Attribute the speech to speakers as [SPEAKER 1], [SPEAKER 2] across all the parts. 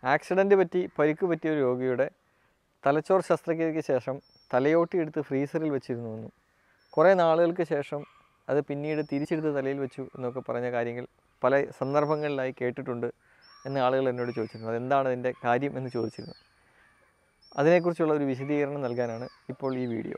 [SPEAKER 1] accident പറ്റി പരിക്ക് പറ്റിയ ഒരു രോഗിയുടെ തലച്ചോർ ശസ്ത്രക്രിയയ്ക്ക് ശേഷം തലയോട്ടി എടുത്ത് ഫ്രീസറിൽ വെച്ചിരുന്നു എന്നും കുറേ നാളുകൾക്ക് ശേഷം അത് പിന്നീട് തിരിച്ചെടുത്ത് തലയിൽ വെച്ചു എന്നൊക്കെ പറഞ്ഞ കാര്യങ്ങൾ പല സന്ദർഭങ്ങളിലായി കേട്ടിട്ടുണ്ട് എന്ന് ആളുകൾ എന്നോട് ചോദിച്ചിരുന്നു അതെന്താണ് അതിൻ്റെ കാര്യം എന്ന് ചോദിച്ചിരുന്നു അതിനെക്കുറിച്ചുള്ള ഒരു വിശദീകരണം നൽകാനാണ് ഇപ്പോൾ ഈ വീഡിയോ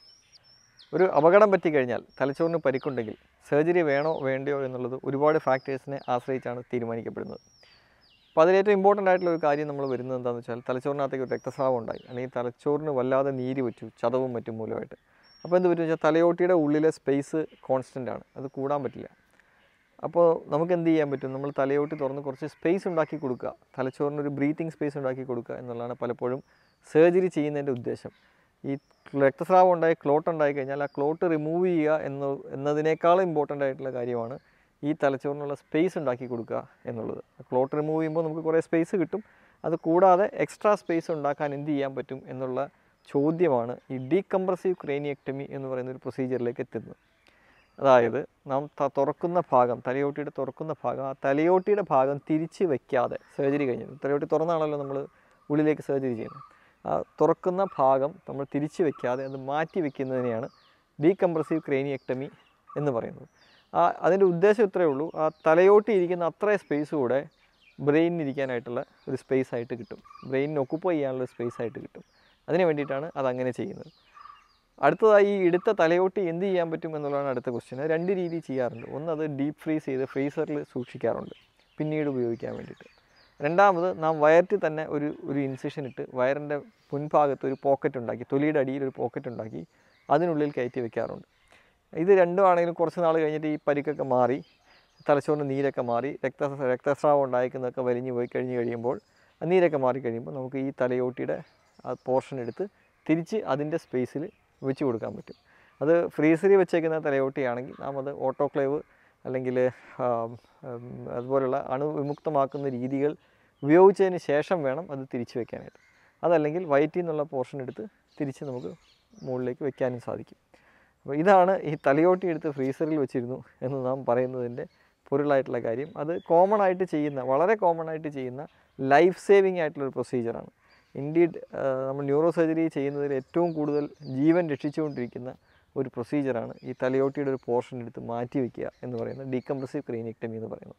[SPEAKER 1] ഒരു അപകടം പറ്റിക്കഴിഞ്ഞാൽ തലച്ചോറിന് പരിക്കുണ്ടെങ്കിൽ സർജറി വേണോ വേണ്ടയോ എന്നുള്ളത് ഒരുപാട് ഫാക്ടേഴ്സിനെ ആശ്രയിച്ചാണ് തീരുമാനിക്കപ്പെടുന്നത് അപ്പോൾ അതിലേറ്റവും ഇമ്പോർട്ടൻ്റ് ആയിട്ടുള്ള ഒരു കാര്യം നമ്മൾ വരുന്നത് എന്താണെന്ന് വെച്ചാൽ തലച്ചോറിനകത്തേക്ക് ഒരു രക്തസ്രാവം ഉണ്ടായി അല്ലെങ്കിൽ തലച്ചോറിന് വല്ലാതെ നീര് പറ്റു ചതവും മറ്റും മൂലമായിട്ട് അപ്പോൾ എന്ത് പറ്റും വെച്ചാൽ തലയോട്ടിയുടെ ഉള്ളിലെ സ്പേസ് കോൺസ്റ്റൻ്റ് ആണ് അത് കൂടാൻ പറ്റില്ല അപ്പോൾ നമുക്ക് എന്ത് ചെയ്യാൻ പറ്റും നമ്മൾ തലയോട്ടി തുറന്ന് കുറച്ച് സ്പേസ് ഉണ്ടാക്കി കൊടുക്കുക തലച്ചോറിന് ഒരു ബ്രീത്തിങ് സ്പേസ് ഉണ്ടാക്കി കൊടുക്കുക എന്നുള്ളതാണ് പലപ്പോഴും സർജറി ചെയ്യുന്നതിൻ്റെ ഉദ്ദേശം ഈ രക്തസ്രാവം ഉണ്ടായി ക്ലോട്ട് ഉണ്ടായി കഴിഞ്ഞാൽ ആ ക്ലോട്ട് റിമൂവ് ചെയ്യുക എന്ന എന്നതിനേക്കാളും ഇമ്പോർട്ടൻ്റ് ആയിട്ടുള്ള കാര്യമാണ് ഈ തലച്ചോറിനുള്ള സ്പേസ് ഉണ്ടാക്കി കൊടുക്കുക എന്നുള്ളത് ക്ലോട്ട് റിമൂവ് ചെയ്യുമ്പോൾ നമുക്ക് കുറേ സ്പേസ് കിട്ടും അത് കൂടാതെ എക്സ്ട്രാ സ്പേസ് ഉണ്ടാക്കാൻ എന്ത് ചെയ്യാൻ പറ്റും എന്നുള്ള ചോദ്യമാണ് ഈ ഡീകംപ്രസീവ് ക്രേനിയക്ടമി എന്ന് പറയുന്ന ഒരു പ്രൊസീജിയറിലേക്ക് എത്തുന്നത് അതായത് നാം ത- തുറക്കുന്ന ഭാഗം തലയോട്ടിയുടെ തുറക്കുന്ന ഭാഗം ആ തലയോട്ടിയുടെ ഭാഗം തിരിച്ച് വെക്കാതെ സർജറി കഴിഞ്ഞത് തലയോട്ടി തുറന്നാണല്ലോ നമ്മൾ ഉള്ളിലേക്ക് സർജറി ചെയ്യുന്നത് ആ തുറക്കുന്ന ഭാഗം നമ്മൾ തിരിച്ച് വെക്കാതെ അത് മാറ്റി വെക്കുന്നതിനെയാണ് ഡീകംപ്രസീവ് ക്രേനിയക്ടമി എന്ന് പറയുന്നത് ആ അതിൻ്റെ ഉദ്ദേശം ഇത്രയേ ഉള്ളൂ ആ തലയോട്ടി ഇരിക്കുന്ന അത്രയും സ്പേസ് കൂടെ ബ്രെയിനിന് ഇരിക്കാനായിട്ടുള്ള ഒരു സ്പേസ് ആയിട്ട് കിട്ടും ബ്രെയിനിന് ഒക്കുപ്പൈ ചെയ്യാനുള്ള സ്പേസ് ആയിട്ട് കിട്ടും അതിന് വേണ്ടിയിട്ടാണ് അതങ്ങനെ ചെയ്യുന്നത് അടുത്തതായി ഈ എടുത്ത തലയോട്ടി എന്ത് ചെയ്യാൻ പറ്റും എന്നുള്ളതാണ് അടുത്ത ക്വസ്റ്റ്യൻ അത് രണ്ട് രീതി ചെയ്യാറുണ്ട് ഒന്ന് അത് ഡീപ്പ് ഫ്രീസ് ചെയ്ത് ഫ്രീസറിൽ സൂക്ഷിക്കാറുണ്ട് പിന്നീട് ഉപയോഗിക്കാൻ വേണ്ടിയിട്ട് രണ്ടാമത് നാം വയറ്റിൽ തന്നെ ഒരു ഒരു ഇൻസിഷൻ ഇട്ട് വയറിൻ്റെ മുൻഭാഗത്ത് ഒരു പോക്കറ്റ് ഉണ്ടാക്കി തൊലിയുടെ അടിയിൽ ഒരു പോക്കറ്റ് ഉണ്ടാക്കി അതിനുള്ളിൽ കയറ്റി വെക്കാറുണ്ട് ഇത് രണ്ടും ആണെങ്കിലും കുറച്ച് നാൾ കഴിഞ്ഞിട്ട് ഈ പരിക്കൊക്കെ മാറി തലച്ചോറിന് നീരൊക്കെ മാറി രക്ത രക്തസ്രാവം ഉണ്ടായിരിക്കുന്നതൊക്കെ വലിഞ്ഞു പോയി കഴിഞ്ഞ് കഴിയുമ്പോൾ ആ നീരൊക്കെ മാറി കഴിയുമ്പോൾ നമുക്ക് ഈ തലയോട്ടിയുടെ ആ പോർഷൻ എടുത്ത് തിരിച്ച് അതിൻ്റെ സ്പേസിൽ വെച്ച് കൊടുക്കാൻ പറ്റും അത് ഫ്രീസറിൽ വെച്ചേക്കുന്ന തലയോട്ടിയാണെങ്കിൽ നാം അത് ഓട്ടോക്ലേവ് അല്ലെങ്കിൽ ആം, ഉം, അതുപോലുള്ള അണുവിമുക്തമാക്കുന്ന രീതികൾ ഉപയോഗിച്ചതിന് ശേഷം വേണം അത് തിരിച്ച് വെക്കാനായിട്ട് അതല്ലെങ്കിൽ വയറ്റിൽ നിന്നുള്ള പോർഷൻ എടുത്ത് തിരിച്ച് നമുക്ക് മുകളിലേക്ക് വെക്കാനും സാധിക്കും അപ്പോൾ ഇതാണ് ഈ തലയോട്ടി എടുത്ത് ഫ്രീസറിൽ വെച്ചിരുന്നു എന്ന് നാം പറയുന്നതിൻ്റെ പൊരുളായിട്ടുള്ള കാര്യം അത് കോമൺ ആയിട്ട് ചെയ്യുന്ന വളരെ കോമൺ ആയിട്ട് ചെയ്യുന്ന ലൈഫ് സേവിങ് ആയിട്ടുള്ളൊരു പ്രൊസീജിയറാണ് ഇൻഡീഡ് നമ്മൾ ന്യൂറോ സർജറി ചെയ്യുന്നതിൽ ഏറ്റവും കൂടുതൽ ജീവൻ രക്ഷിച്ചുകൊണ്ടിരിക്കുന്ന ഒരു പ്രൊസീജിയറാണ് ഈ തലയോട്ടിയുടെ ഒരു പോർഷൻ എടുത്ത് മാറ്റി വയ്ക്കുക എന്ന് പറയുന്നത് ഡീകംപ്രസീവ് ക്രീനിക്ടമി എന്ന് പറയുന്നത്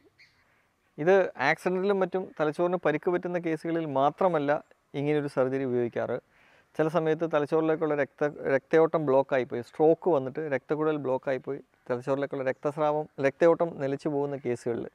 [SPEAKER 1] ഇത് ആക്സിഡൻറ്റിലും മറ്റും തലച്ചോറിന് പരിക്ക് പറ്റുന്ന കേസുകളിൽ മാത്രമല്ല ഇങ്ങനെയൊരു സർജറി ഉപയോഗിക്കാറ് ചില സമയത്ത് തലച്ചോറിലേക്കുള്ള രക്ത രക്തയോട്ടം ബ്ലോക്കായിപ്പോയി സ്ട്രോക്ക് വന്നിട്ട് രക്തക്കുഴൽ ബ്ലോക്കായിപ്പോയി തലച്ചോറിലേക്കുള്ള രക്തസ്രാവം രക്തയോട്ടം നിലച്ചു പോകുന്ന കേസുകളിൽ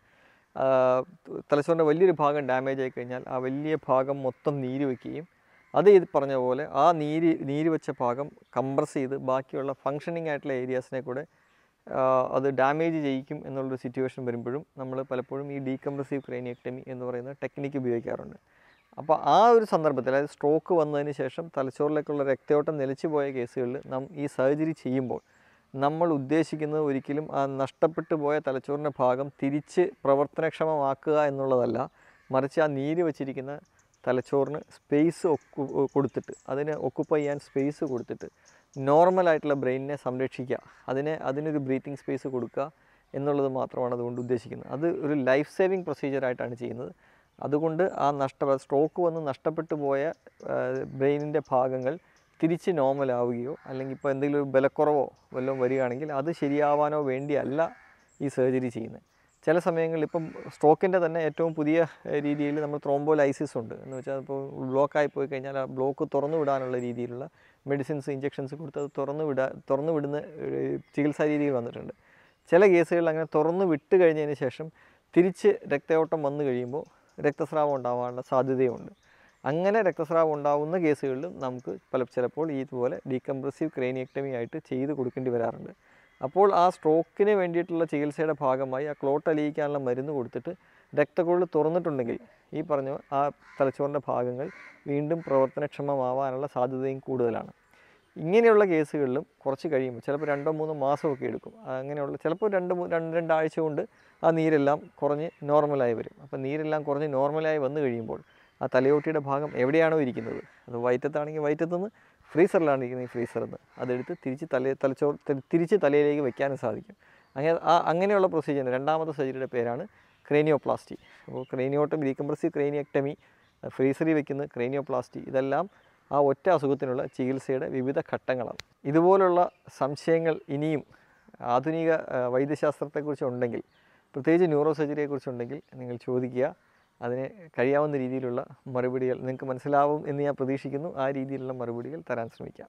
[SPEAKER 1] തലച്ചോറിൻ്റെ വലിയൊരു ഭാഗം ഡാമേജ് ആയി കഴിഞ്ഞാൽ ആ വലിയ ഭാഗം മൊത്തം നീര് വയ്ക്കുകയും അത് ഇത് പറഞ്ഞ പോലെ ആ നീര് നീര് വെച്ച ഭാഗം കംപ്രസ് ചെയ്ത് ബാക്കിയുള്ള ഫങ്ഷനിങ് ആയിട്ടുള്ള ഏരിയാസിനെ കൂടെ ആ, അത് ഡാമേജ് ചെയ്യിക്കും എന്നുള്ളൊരു സിറ്റുവേഷൻ വരുമ്പോഴും നമ്മൾ പലപ്പോഴും ഈ ഡീകംപ്രസീവ് ക്രേനിയക്ടമി എന്ന് പറയുന്ന ടെക്നിക്ക് ഉപയോഗിക്കാറുണ്ട് അപ്പോൾ ആ ഒരു സന്ദർഭത്തിൽ അതായത് സ്ട്രോക്ക് വന്നതിന് ശേഷം തലച്ചോറിലേക്കുള്ള രക്തയോട്ടം നിലച്ചു പോയ കേസുകളിൽ നാം ഈ സർജറി ചെയ്യുമ്പോൾ നമ്മൾ ഉദ്ദേശിക്കുന്നത് ഒരിക്കലും ആ നഷ്ടപ്പെട്ടു പോയ തലച്ചോറിൻ്റെ ഭാഗം തിരിച്ച് പ്രവർത്തനക്ഷമമാക്കുക എന്നുള്ളതല്ല മറിച്ച് ആ നീര് വച്ചിരിക്കുന്ന തലച്ചോറിന് സ്പേസ് ഒക്കു കൊടുത്തിട്ട് അതിന് ഒക്കുപ്പൈ ചെയ്യാൻ സ്പേസ് കൊടുത്തിട്ട് നോർമലായിട്ടുള്ള ബ്രെയിനിനെ സംരക്ഷിക്കുക അതിനെ അതിനൊരു ബ്രീത്തിങ് സ്പേസ് കൊടുക്കുക എന്നുള്ളത് മാത്രമാണ് അതുകൊണ്ട് ഉദ്ദേശിക്കുന്നത് അത് ഒരു ലൈഫ് സേവിങ് പ്രൊസീജിയറായിട്ടാണ് ചെയ്യുന്നത് അതുകൊണ്ട് ആ നഷ്ട സ്ട്രോക്ക് വന്ന് നഷ്ടപ്പെട്ടു പോയ ബ്രെയിനിൻ്റെ ഭാഗങ്ങൾ തിരിച്ച് നോർമലാവുകയോ അല്ലെങ്കിൽ ഇപ്പോൾ എന്തെങ്കിലും ഒരു ബലക്കുറവോ വല്ലതും വരികയാണെങ്കിൽ അത് ശരിയാവാനോ വേണ്ടിയല്ല ഈ സർജറി ചെയ്യുന്നത് ചില സമയങ്ങളിൽ ഇപ്പം സ്ട്രോക്കിൻ്റെ തന്നെ ഏറ്റവും പുതിയ ഏഹ്, രീതിയിൽ നമ്മൾ ത്രോംബോലൈസിസ് ഉണ്ട് എന്ന് വെച്ചാൽ ഇപ്പോൾ ബ്ലോക്കായി പോയി കഴിഞ്ഞാൽ ആ ബ്ലോക്ക് തുറന്നു വിടാനുള്ള രീതിയിലുള്ള മെഡിസിൻസ് ഇഞ്ചെക്ഷൻസ് കൊടുത്ത് അത് തുറന്നു വിടാ തുറന്നു വിടുന്ന ഏഹ്, ചികിത്സാ രീതികൾ വന്നിട്ടുണ്ട് ചില കേസുകളിൽ അങ്ങനെ തുറന്നു വിട്ട് കഴിഞ്ഞതിന് ശേഷം തിരിച്ച് രക്തയോട്ടം വന്നു കഴിയുമ്പോൾ രക്തസ്രാവം ഉണ്ടാവാനുള്ള സാധ്യതയുണ്ട് അങ്ങനെ രക്തസ്രാവം ഉണ്ടാവുന്ന കേസുകളിലും നമുക്ക് പല ചിലപ്പോൾ ഇതുപോലെ ഡീകംപ്രസീവ് ക്രേനിയക്ടമി ആയിട്ട് ചെയ്ത് കൊടുക്കേണ്ടി വരാറുണ്ട് അപ്പോൾ ആ സ്ട്രോക്കിന് വേണ്ടിയിട്ടുള്ള ചികിത്സയുടെ ഭാഗമായി ആ ക്ലോട്ട് അലിയിക്കാനുള്ള മരുന്ന് കൊടുത്തിട്ട് രക്തക്കുഴൽ തുറന്നിട്ടുണ്ടെങ്കിൽ ഈ പറഞ്ഞ ആ തലച്ചോറിൻ്റെ ഭാഗങ്ങൾ വീണ്ടും പ്രവർത്തനക്ഷമമാവാനുള്ള സാധ്യതയും കൂടുതലാണ് ഇങ്ങനെയുള്ള കേസുകളിലും കുറച്ച് കഴിയുമ്പോൾ ചിലപ്പോൾ രണ്ടോ മൂന്നോ മാസമൊക്കെ എടുക്കും അങ്ങനെയുള്ള ചിലപ്പോൾ രണ്ട് മൂ- രണ്ട് രണ്ടാഴ്ച കൊണ്ട് ആ നീരെല്ലാം കുറഞ്ഞ് നോർമലായി വരും അപ്പോൾ നീരെല്ലാം കുറഞ്ഞ് നോർമലായി വന്നു കഴിയുമ്പോൾ ആ തലയോട്ടിയുടെ ഭാഗം എവിടെയാണോ ഇരിക്കുന്നത് അത് വയറ്റത്താണെങ്കിൽ വയറ്റത്തു നിന്ന് ഫ്രീസറിലാണ് ഇരിക്കുന്നത് ഈ ഫ്രീസറിൽ നിന്ന് അതെടുത്ത് തിരിച്ച് തല തലച്ചോർ തി- തിരിച്ച് തലയിലേക്ക് വെക്കാനും സാധിക്കും അങ്ങനെ ആ അങ്ങനെയുള്ള പ്രൊസീജിയർ രണ്ടാമത്തെ സർജറിയുടെ പേരാണ് ക്രേനിയോപ്ലാസ്റ്റി അപ്പോൾ ക്രേനിയോട്ടം ഡീകംപ്രസീവ് ക്രേനിയക്ടമി ഫ്രീസറിൽ വെക്കുന്ന ക്രേനിയോപ്ലാസ്റ്റി ഇതെല്ലാം ആ ഒറ്റ അസുഖത്തിനുള്ള ചികിത്സയുടെ വിവിധ ഘട്ടങ്ങളാണ് ഇതുപോലുള്ള സംശയങ്ങൾ ഇനിയും ആധുനിക ആ, വൈദ്യശാസ്ത്രത്തെക്കുറിച്ച് ഉണ്ടെങ്കിൽ പ്രത്യേകിച്ച് ന്യൂറോ സർജറിയെക്കുറിച്ചുണ്ടെങ്കിൽ നിങ്ങൾ ചോദിക്കുക അതിന് കഴിയാവുന്ന രീതിയിലുള്ള മറുപടികൾ നിങ്ങൾക്ക് മനസ്സിലാവും എന്ന് ഞാൻ പ്രതീക്ഷിക്കുന്നു ആ രീതിയിലുള്ള മറുപടികൾ തരാൻ ശ്രമിക്കാം